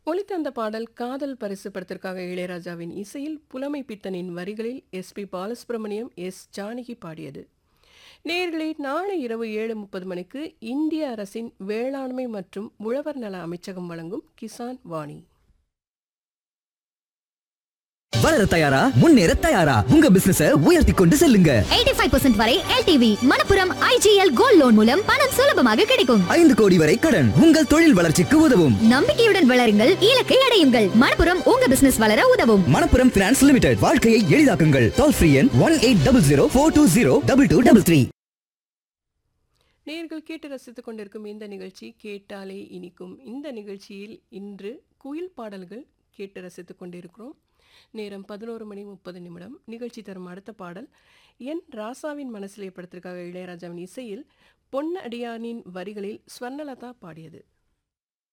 ஒலித்த அந்த பாடல் காதல் பரிசு படத்திற்காக இளையராஜாவின் இசையில் புலமை பித்தனின் வரிகளில் S P Balasubrahmanyam S Janaki பாடியது நேர்களே நாளை இரவு ஏழு முப்பது மணிக்கு இந்திய அரசின் வேளாண்மை மற்றும் உழவர் நல அமைச்சகம் வழங்கும் கிசான் வாணி வளர தயாரா முன்னேற தயாரா உங்க பிசினஸ உயர்த்தி கொண்டு செல்லுங்க 85% வரை LTV Manappuram IGL gold loan மூலம் பணம் சுலபமாக கிடைக்கும் ஐந்து கோடி வரை கடன் உங்கள் தொழில் வளர்ச்சிக்கு உதவும் நம்பிக்கையுடன் வளருங்கள் இலக்கை அடையுங்கள் மணப்புரம் உங்க பிசினஸ் வளர உதவும் மணப்புரம் பினான்ஸ் லிமிடெட் வாழ்க்கையை எளிதாக்குங்கள் டோல் ஃப்ரீ எண் one eight double zero four two zero double two double three நேர்கள் கேட்டு ரசித்துக் கொண்டிருக்கும் இந்த நிகழ்ச்சி கேட்டாலே இனிக்கும் இந்த நிகழ்ச்சியில் இன்று குயில் பாடல்கள் கேட்டு ரசித்துக் கொண்டிருக்கிறோம் நேரம் பதினோரு மணி முப்பது நிமிடம் நிகழ்ச்சி தரும் அடுத்த பாடல் என் ராசாவின் மனசிலே படத்திற்காக இளையராஜாவின் இசையில் பொன் அடியானின் வரிகளில் ஸ்வர்ணலதா பாடியது